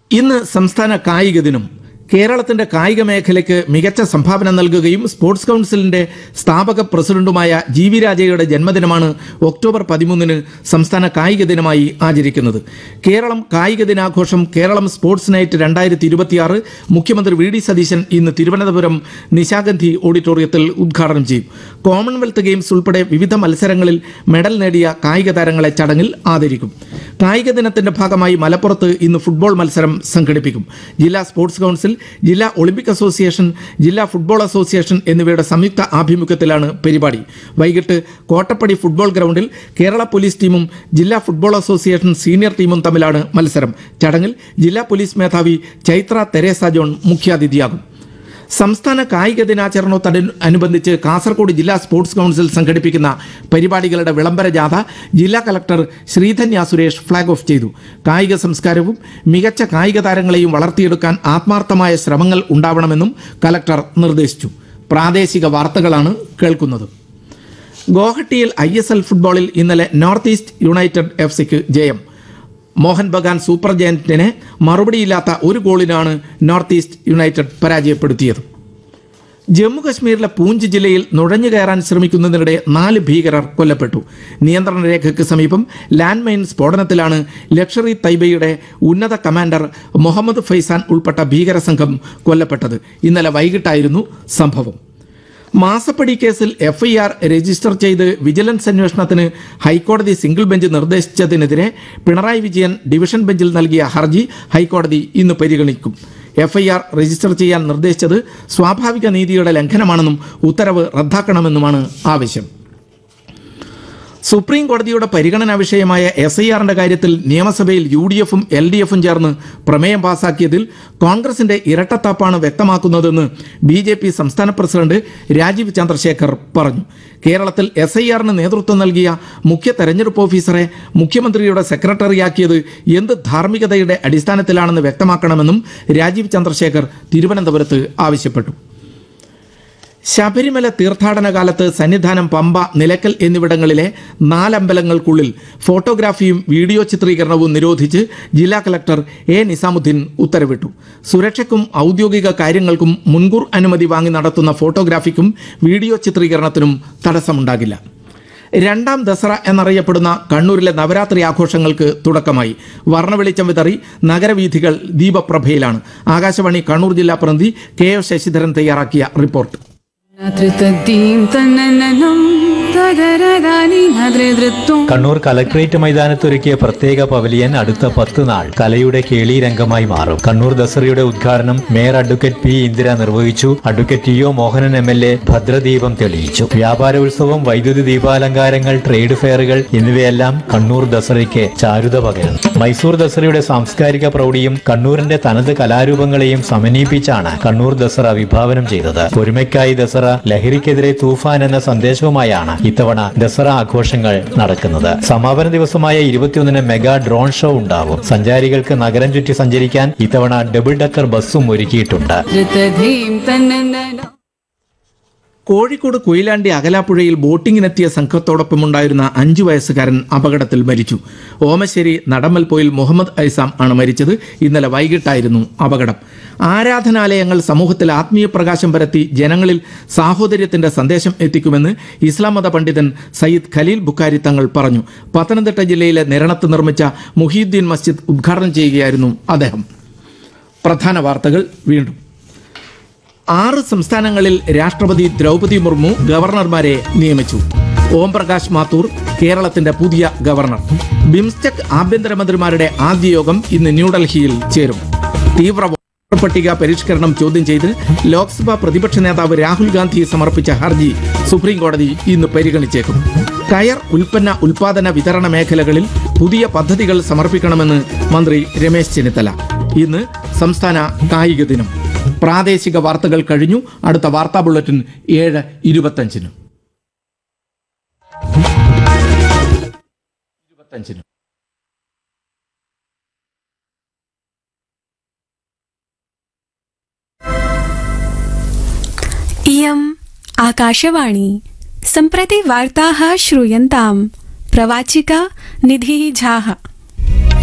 ഇന്ന് സംസ്ഥാന കായിക ദിനം കേരളത്തിന്റെ കായിക മേഖലയ്ക്ക് മികച്ച സംഭാവന നൽകുകയും സ്പോർട്സ് കൗൺസിലിന്റെ സ്ഥാപക പ്രസിഡന്റുമായ ജി വി രാജയുടെ ജന്മദിനമാണ് ഒക്ടോബർ പതിമൂന്നിന് സംസ്ഥാന കായിക ദിനമായി ആചരിക്കുന്നത് കേരളം കായിക ദിനാഘോഷം കേരളം സ്പോർട്സ് നൈറ്റ് രണ്ടായിരത്തി ഇരുപത്തിയാറ് മുഖ്യമന്ത്രി വി ഡി സതീശൻ ഇന്ന് തിരുവനന്തപുരം നിശാഗന്ധി ഓഡിറ്റോറിയത്തിൽ ഉദ്ഘാടനം ചെയ്യും കോമൺവെൽത്ത് ഗെയിംസ് ഉൾപ്പെടെ വിവിധ മത്സരങ്ങളിൽ മെഡൽ നേടിയ കായിക താരങ്ങളെ ചടങ്ങിൽ ആദരിക്കും കായിക ദിനത്തിന്റെ ഭാഗമായി മലപ്പുറത്ത് ഇന്ന് ഫുട്ബോൾ മത്സരം സംഘടിപ്പിക്കും ജില്ലാ സ്പോർട്സ് കൗൺസിൽ ജില്ലാ ഒളിമ്പിക് അസോസിയേഷൻ ജില്ലാ ഫുട്ബോൾ അസോസിയേഷൻ എന്നിവയുടെ സംയുക്ത ആഭിമുഖ്യത്തിലാണ് പരിപാടി വൈകിട്ട് കോട്ടപ്പടി ഫുട്ബോൾ ഗ്രൗണ്ടിൽ കേരള പോലീസ് ടീമും ജില്ലാ ഫുട്ബോൾ അസോസിയേഷൻ സീനിയർ ടീമും തമ്മിലാണ് മത്സരം ചടങ്ങിൽ ജില്ലാ പോലീസ് മേധാവി ചൈത്ര തെരേസ ജോൺ മുഖ്യാതിഥിയാകും സംസ്ഥാന കായിക ദിനാചരണത്തോടനുബന്ധിച്ച് കാസർഗോഡ് ജില്ലാ സ്പോർട്സ് കൗൺസിൽ സംഘടിപ്പിക്കുന്ന പരിപാടികളുടെ വിളംബര ജാഥ ജില്ലാ collector Sreedhanya Suresh flag off ചെയ്തു കായിക സംസ്കാരവും മികച്ച കായിക താരങ്ങളെയും വളർത്തിയെടുക്കാൻ ആത്മാർത്ഥമായ ശ്രമങ്ങൾ ഉണ്ടാവണമെന്നും കലക്ടർ നിർദ്ദേശിച്ചു പ്രാദേശിക വാർത്തകളാണ് കേൾക്കുന്നത് ഗോഹട്ടിയിൽ ഐ എസ് എൽ ഫുട്ബോളിൽ ഇന്നലെ നോർത്ത് ഈസ്റ്റ് യുണൈറ്റഡ് എഫ് സിക്ക് ജയം മോഹൻ ബഗാൻ സൂപ്പർ ജയന്റിനെ മറുപടിയില്ലാത്ത ഒരു ഗോളിനാണ് നോർത്ത് ഈസ്റ്റ് യുണൈറ്റഡ് പരാജയപ്പെടുത്തിയത് ജമ്മു കശ്മീരിലെ പൂഞ്ച് ജില്ലയിൽ നുഴഞ്ഞു കയറാൻ ശ്രമിക്കുന്നതിനിടെ നാല് ഭീകരർ കൊല്ലപ്പെട്ടു നിയന്ത്രണ രേഖയ്ക്ക് സമീപം ലാൻഡ് മൈൻ സ്ഫോടനത്തിലാണ് ലക്ഷറി തൈബയുടെ ഉന്നത കമാൻഡർ മുഹമ്മദ് ഫൈസാൻ ഉൾപ്പെട്ട ഭീകര സംഘം കൊല്ലപ്പെട്ടത് ഇന്നലെ വൈകിട്ടായിരുന്നു സംഭവം മാസപ്പടി കേസിൽ എഫ്ഐആർ രജിസ്റ്റർ ചെയ്ത് വിജിലൻസ് അന്വേഷണത്തിന് ഹൈക്കോടതി സിംഗിൾ ബെഞ്ച് നിർദ്ദേശിച്ചതിനെതിരെ പിണറായി വിജയൻ ഡിവിഷൻ ബെഞ്ചിൽ നൽകിയ ഹർജി ഹൈക്കോടതി ഇന്ന് പരിഗണിക്കും എഫ്ഐആർ രജിസ്റ്റർ ചെയ്യാൻ നിർദ്ദേശിച്ചത് സ്വാഭാവിക നീതിയുടെ ലംഘനമാണെന്നും ഉത്തരവ് റദ്ദാക്കണമെന്നുമാണ് ആവശ്യം സുപ്രീം കോടതിയുടെ പരിഗണനാ വിഷയമായ എസ് ഐ ആറിന്റെ കാര്യത്തിൽ നിയമസഭയിൽ യു ഡി എഫും എൽ ഡി എഫും ചേർന്ന് പ്രമേയം പാസാക്കിയതിൽ കോൺഗ്രസിന്റെ ഇരട്ടത്താപ്പാണ് വ്യക്തമാക്കുന്നതെന്ന് ബി ജെ പി സംസ്ഥാന പ്രസിഡന്റ് രാജീവ് ചന്ദ്രശേഖർ പറഞ്ഞു കേരളത്തിൽ എസ് ഐ ആറിന് നേതൃത്വം നൽകിയ മുഖ്യ തെരഞ്ഞെടുപ്പ് ഓഫീസറെ മുഖ്യമന്ത്രിയുടെ സെക്രട്ടറിയാക്കിയത് എന്ത് ധാർമ്മികതയുടെ അടിസ്ഥാനത്തിലാണെന്ന് വ്യക്തമാക്കണമെന്നും രാജീവ് ചന്ദ്രശേഖർ തിരുവനന്തപുരത്ത് ആവശ്യപ്പെട്ടു ശബരിമല തീർത്ഥാടന കാലത്ത് സന്നിധാനം പമ്പ നിലക്കൽ എന്നിവിടങ്ങളിലെ നാലമ്പലങ്ങൾക്കുള്ളിൽ ഫോട്ടോഗ്രാഫിയും വീഡിയോ ചിത്രീകരണവും നിരോധിച്ച് ജില്ലാ കളക്ടർ എ നിസാമുദ്ദീൻ ഉത്തരവിട്ടു സുരക്ഷയ്ക്കും ഔദ്യോഗിക കാര്യങ്ങൾക്കും മുൻകൂർ അനുമതി വാങ്ങി നടത്തുന്ന ഫോട്ടോഗ്രാഫിക്കും വീഡിയോ ചിത്രീകരണത്തിനും തടസ്സമുണ്ടാകില്ല രണ്ടാം ദസറ എന്നറിയപ്പെടുന്ന കണ്ണൂരിലെ നവരാത്രി ആഘോഷങ്ങൾക്ക് തുടക്കമായി വർണ്ണവെളിച്ചം വിതറി നഗരവീഥികൾ ദീപപ്രഭയിലാണ് ആകാശവാണി കണ്ണൂർ ജില്ലാ പ്രതിനിധി കെ ഒ ശശിധരൻ തയ്യാറാക്കിയ റിപ്പോർട്ട് ധൃതീം തന്നനം തദരദാനി നദ്രതൃത്വം കണ്ണൂർ കലക്ട്രേറ്റ് മൈതാനത്ത് ഒരുക്കിയ പ്രത്യേക പവലിയൻ അടുത്ത പത്ത് നാൾ കലയുടെ കേളീരംഗമായി മാറും കണ്ണൂർ ദസറയുടെ ഉദ്ഘാടനം മേയർ അഡ്വക്കേറ്റ് പി ഇന്ദിര നിർവഹിച്ചു advocate T O Mohanan M L A ഭദ്രദീപം തെളിയിച്ചു വ്യാപാര ഉത്സവം വൈദ്യുതി ദീപാലങ്കാരങ്ങൾ ട്രേഡ് ഫെയറുകൾ എന്നിവയെല്ലാം കണ്ണൂർ ദസറയ്ക്ക് ചാരുത പകരുന്നു മൈസൂർ ദസറയുടെ സാംസ്കാരിക പ്രൗഢിയും കണ്ണൂരിന്റെ തനത് കലാരൂപങ്ങളെയും സമന്വയിപ്പിച്ചാണ് കണ്ണൂർ ദസറ വിഭാവനം ചെയ്തത് ഒരുമയ്ക്കായി ദസറ ലഹരിക്കെതിരെ തൂഫാൻ എന്ന സന്ദേശവുമായാണ് ഇത്തവണ ദസറ ആഘോഷങ്ങൾ നടക്കുന്നത് സമാപന ദിവസമായ ഇരുപത്തിയൊന്നിന് മെഗാ ഡ്രോൺ ഷോ ഉണ്ടാവും സഞ്ചാരികൾക്ക് നഗരം ചുറ്റി സഞ്ചരിക്കാൻ ഇത്തവണ ഡബിൾ ഡക്കർ ബസ്സും ഒരുക്കിയിട്ടുണ്ട് ധൃതധീം തന്നനം കോഴിക്കോട് കൊയിലാണ്ടി അകലാപ്പുഴയിൽ ബോട്ടിങ്ങിനെത്തിയ സംഘത്തോടൊപ്പമുണ്ടായിരുന്ന അഞ്ചു വയസ്സുകാരൻ അപകടത്തിൽ മരിച്ചു ഓമശ്ശേരി നടമ്മൽപോയിൽ മുഹമ്മദ് ഐസാം ആണ് മരിച്ചത് ഇന്നലെ വൈകിട്ടായിരുന്നു അപകടം ആരാധനാലയങ്ങൾ സമൂഹത്തിൽ ആത്മീയ പ്രകാശം പരത്തി ജനങ്ങളിൽ സാഹോദര്യത്തിന്റെ സന്ദേശം എത്തിക്കുമെന്ന് ഇസ്ലാം മത പണ്ഡിതൻ സയ്യിദ് ഖലീൽ ബുഖാരി തങ്ങൾ പറഞ്ഞു പത്തനംതിട്ട ജില്ലയിലെ നിരണത്ത് നിർമ്മിച്ച മുഹീദ്ദീൻ മസ്ജിദ് ഉദ്ഘാടനം ചെയ്യുകയായിരുന്നു അദ്ദേഹം പ്രധാന വാർത്തകൾ വീണ്ടും ആറ് സംസ്ഥാനങ്ങളിൽ രാഷ്ട്രപതി ദ്രൗപതി മുർമു ഗവർണർമാരെ നിയമിച്ചു ഓം പ്രകാശ് മാത്തൂർ കേരളത്തിന്റെ പുതിയ ഗവർണർ ബിംസ്റ്റെക് ആഭ്യന്തരമന്ത്രിമാരുടെ ആദ്യ യോഗം ഇന്ന് ന്യൂഡൽഹിയിൽ ചേരും തീവ്ര വോട്ടർ പട്ടിക പരിഷ്കരണം ചോദ്യം ചെയ്ത് ലോക്സഭാ പ്രതിപക്ഷ നേതാവ് രാഹുൽ ഗാന്ധി സമർപ്പിച്ച ഹർജി സുപ്രീം കോടതി ഇന്ന് പരിഗണിച്ചേക്കും കയർ ഉൽപ്പന്ന ഉൽപാദന വിതരണ മേഖലകളിൽ പുതിയ പദ്ധതികൾ സമർപ്പിക്കണമെന്ന് മന്ത്രി രമേശ് ചെന്നിത്തല ഇന്ന് സംസ്ഥാന കായിക ദിനം പ്രാദേശിക വാർത്തകൾ കഴിഞ്ഞു അടുത്ത വാർത്താ ബുള്ളറ്റിൻ ഏഴ് ഇരുപത്തഞ്ചിന് ഇരുപത്തഞ്ചിന് इयम् आकाशवाणी सम्प्रति वार्ताः श्रूयन्ताम् प्रवाचिका निधिः झाः